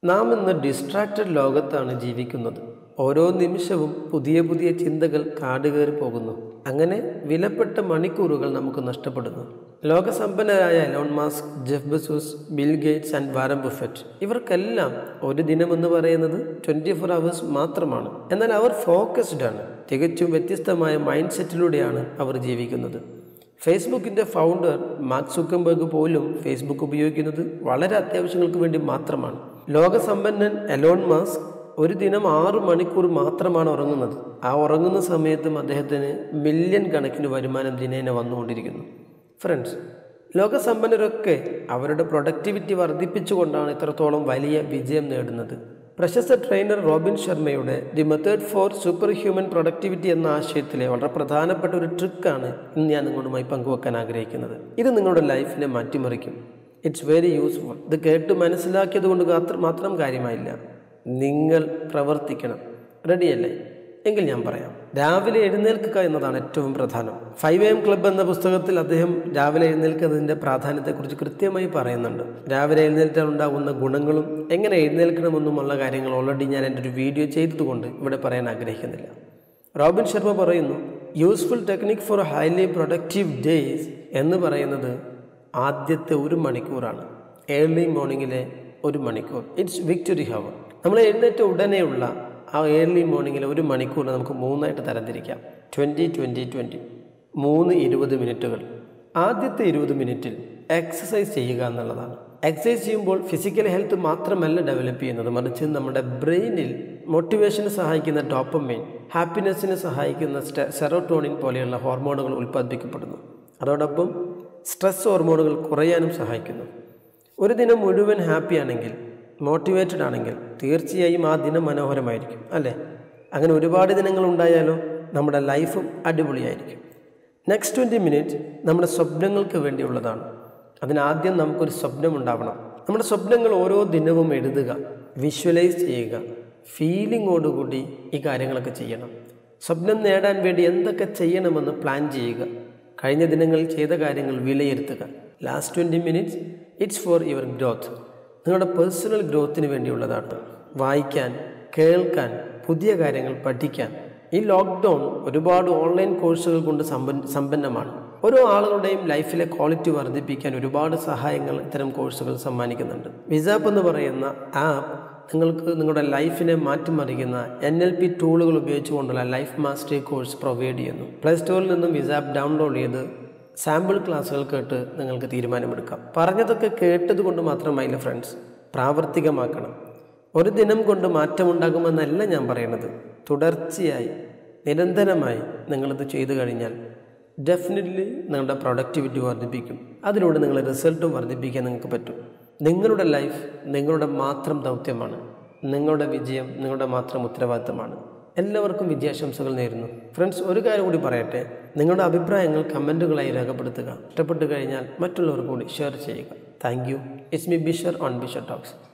നാം ഇന്ന് ഡിസ്ട്രാക്റ്റഡ് ലോകത്താണ് ജീവിക്കുന്നത് ഓരോ നിമിഷവും പുതിയ പുതിയ ചിന്തകൾ കാടുകയറി പോകുന്നു അങ്ങനെ വിലപ്പെട്ട മണിക്കൂറുകൾ നമുക്ക് നഷ്ടപ്പെടുന്നു ലോകസമ്പന്നരായ Elon Musk Jeff Bezos Bill Gates and Warren Buffett ഇവർക്കെല്ലാം ഒരു ദിനമെന്ന് പറയുന്നത് ട്വൻറ്റി ഫോർ അവേഴ്സ് മാത്രമാണ് എന്നാൽ അവർ ഫോക്കസ്ഡ് ആണ് തികച്ചും വ്യത്യസ്തമായ മൈൻഡ് സെറ്റിലൂടെയാണ് അവർ ജീവിക്കുന്നത് ഫേസ്ബുക്കിൻ്റെ ഫൗണ്ടർ മാർക്ക് സുക്കംബർഗ് പോലും ഫേസ്ബുക്ക് ഉപയോഗിക്കുന്നത് വളരെ അത്യാവശ്യങ്ങൾക്ക് വേണ്ടി മാത്രമാണ് ലോകസമ്പന്നൻ എലോൺ മാസ്ക് ഒരു ദിനം ആറ് മണിക്കൂർ മാത്രമാണ് ഉറങ്ങുന്നത് ആ ഉറങ്ങുന്ന സമയത്തും അദ്ദേഹത്തിന് മില്യൺ കണക്കിന് വരുമാനം ദിനേന വന്നുകൊണ്ടിരിക്കുന്നു ഫ്രണ്ട്സ് ലോകസമ്പന്നരൊക്കെ അവരുടെ പ്രൊഡക്ടിവിറ്റി വർദ്ധിപ്പിച്ചുകൊണ്ടാണ് ഇത്രത്തോളം വലിയ വിജയം നേടുന്നത് പ്രശസ്ത ട്രെയിനർ റോബിൻ ശർമ്മയുടെ the method for superhuman productivity എന്ന ആശയത്തിലെ വളരെ പ്രധാനപ്പെട്ട ഒരു ട്രിക്കാണ് ഇന്ന് ഞാൻ നിങ്ങളുമായി പങ്കുവെക്കാൻ ആഗ്രഹിക്കുന്നത് ഇത് നിങ്ങളുടെ ലൈഫിനെ മാറ്റിമറിക്കും ഇറ്റ്സ് വെരി യൂസ്ഫുൾ ഇത് കേട്ട് മനസ്സിലാക്കിയത് കൊണ്ട് മാത്രം കാര്യമായില്ല നിങ്ങൾ പ്രവർത്തിക്കണം റെഡിയല്ലേ എങ്കിൽ ഞാൻ പറയാം രാവിലെ എഴുന്നേൽക്കുക എന്നതാണ് ഏറ്റവും പ്രധാനം ഫൈവ് എം ക്ലബ്ബ് എന്ന പുസ്തകത്തിൽ അദ്ദേഹം രാവിലെ എഴുന്നേൽക്കുന്നതിൻ്റെ പ്രാധാന്യത്തെക്കുറിച്ച് കൃത്യമായി പറയുന്നുണ്ട് രാവിലെ എഴുന്നേൽറ്റാൽ ഉണ്ടാകുന്ന ഗുണങ്ങളും എങ്ങനെ എഴുന്നേൽക്കണമെന്നുമുള്ള കാര്യങ്ങൾ ഓൾറെഡി ഞാൻ എൻ്റെ ഒരു വീഡിയോ ചെയ്തതുകൊണ്ട് ഇവിടെ പറയാൻ ആഗ്രഹിക്കുന്നില്ല റോബിൻ ശർമ്മ പറയുന്നു useful technique for highly productive days എന്ന് പറയുന്നത് ആദ്യത്തെ ഒരു മണിക്കൂറാണ് ഏർലി മോർണിംഗിലെ ഒരു മണിക്കൂർ ഇറ്റ്സ് വിക്ടറി ഹവർ നമ്മൾ എഴുന്നേറ്റ ഉടനെയുള്ള ആ ഏർലി മോർണിംഗിൽ ഒരു മണിക്കൂറിന് നമുക്ക് മൂന്നായിട്ട് തരംതിരിക്കാം ട്വൻറ്റി ട്വൻറ്റി ട്വൻറ്റി മൂന്ന് ഇരുപത് മിനിറ്റുകൾ ആദ്യത്തെ ഇരുപത് മിനിറ്റിൽ എക്സസൈസ് ചെയ്യുക എന്നുള്ളതാണ് എക്സസൈസ് ചെയ്യുമ്പോൾ ഫിസിക്കൽ ഹെൽത്ത് മാത്രമല്ല ഡെവലപ്പ് ചെയ്യുന്നത് മറിച്ച് നമ്മുടെ ബ്രെയിനിൽ മോട്ടിവേഷന് സഹായിക്കുന്ന ഡോപ്പമൈൻ ഹാപ്പിനെസ്സിന് സഹായിക്കുന്ന സെറോട്ടോണിൻ പോലെയുള്ള ഹോർമോണുകൾ ഉൽപ്പാദിപ്പിക്കപ്പെടുന്നു അതോടൊപ്പം സ്ട്രെസ് ഹോർമോണുകൾ കുറയാനും സഹായിക്കുന്നു ഒരു ദിനം മുഴുവൻ ഹാപ്പി ആണെങ്കിൽ മോട്ടിവേറ്റഡ് ആണെങ്കിൽ തീർച്ചയായും ആ ദിനം മനോഹരമായിരിക്കും അല്ലേ അങ്ങനെ ഒരുപാട് ദിനങ്ങൾ ഉണ്ടായാലോ നമ്മുടെ ലൈഫും അടിപൊളിയായിരിക്കും നെക്സ്റ്റ് ട്വൻറ്റി മിനിറ്റ് നമ്മുടെ സ്വപ്നങ്ങൾക്ക് വേണ്ടിയുള്ളതാണ് അതിനാദ്യം നമുക്കൊരു സ്വപ്നം ഉണ്ടാവണം നമ്മുടെ സ്വപ്നങ്ങൾ ഓരോ ദിനവും എഴുതുക വിഷ്വലൈസ് ചെയ്യുക ഫീലിങ്ങോടുകൂടി ഈ കാര്യങ്ങളൊക്കെ ചെയ്യണം സ്വപ്നം നേടാൻ വേണ്ടി എന്തൊക്കെ ചെയ്യണമെന്ന് പ്ലാൻ ചെയ്യുക കഴിഞ്ഞ ദിനങ്ങളിൽ ചെയ്ത കാര്യങ്ങൾ വിലയിരുത്തുക last twenty minutes it's for your growth നിങ്ങളുടെ പേഴ്സണൽ ഗ്രോത്തിന് വേണ്ടിയുള്ളതാണ് വായിക്കാൻ കേൾക്കാൻ പുതിയ കാര്യങ്ങൾ പഠിക്കാൻ ഈ ലോക്ക്ഡൗൺ ഒരുപാട് ഓൺലൈൻ കോഴ്സുകൾ കൊണ്ട് സമ്പന്ന സമ്പന്നമാണ് ഓരോ ആളുകളുടെയും ലൈഫിലെ ക്വാളിറ്റി വർദ്ധിപ്പിക്കാൻ ഒരുപാട് സഹായങ്ങൾ ഇത്തരം കോഴ്സുകൾ സമ്മാനിക്കുന്നുണ്ട് വിസാപ്പ് എന്ന് പറയുന്ന ആപ്പ് നിങ്ങൾക്ക് നിങ്ങളുടെ ലൈഫിനെ മാറ്റിമറിക്കുന്ന എൻ എൽ പി ടൂളുകൾ ഉപയോഗിച്ചുകൊണ്ടുള്ള ലൈഫ് മാസ്റ്ററി കോഴ്സ് പ്രൊവൈഡ് ചെയ്യുന്നു പ്ലേ സ്റ്റോറിൽ നിന്നും വിസാപ്പ് ഡൗൺലോഡ് ചെയ്ത് സാമ്പിൾ ക്ലാസ്സുകൾ കേട്ട് നിങ്ങൾക്ക് തീരുമാനമെടുക്കാം പറഞ്ഞതൊക്കെ കേട്ടത് കൊണ്ട് മാത്രമായില്ല ഫ്രണ്ട്സ് പ്രാവർത്തികമാക്കണം ഒരു ദിനം കൊണ്ട് മാറ്റമുണ്ടാകുമെന്നല്ല ഞാൻ പറയുന്നത് തുടർച്ചയായി നിരന്തരമായി നിങ്ങളിത് ചെയ്തു കഴിഞ്ഞാൽ ഡെഫിനറ്റ്ലി നിങ്ങളുടെ പ്രൊഡക്ടിവിറ്റി വർദ്ധിപ്പിക്കും അതിലൂടെ നിങ്ങളുടെ റിസൾട്ടും വർദ്ധിപ്പിക്കാൻ നിങ്ങൾക്ക് പറ്റും നിങ്ങളുടെ ലൈഫ് നിങ്ങളുടെ മാത്രം ദൗത്യമാണ് നിങ്ങളുടെ വിജയം നിങ്ങളുടെ മാത്രം ഉത്തരവാദിത്തമാണ് എല്ലാവർക്കും വിജയാശംസകൾ നേരുന്നു ഫ്രണ്ട്സ് ഒരു കാര്യം കൂടി പറയട്ടെ നിങ്ങളുടെ അഭിപ്രായങ്ങൾ കമൻറ്റുകളായി രേഖപ്പെടുത്തുക ഇഷ്ടപ്പെട്ടു കഴിഞ്ഞാൽ മറ്റുള്ളവർ കൂടി ഷെയർ ചെയ്യുക thank you it's me Bishar on Bishar talks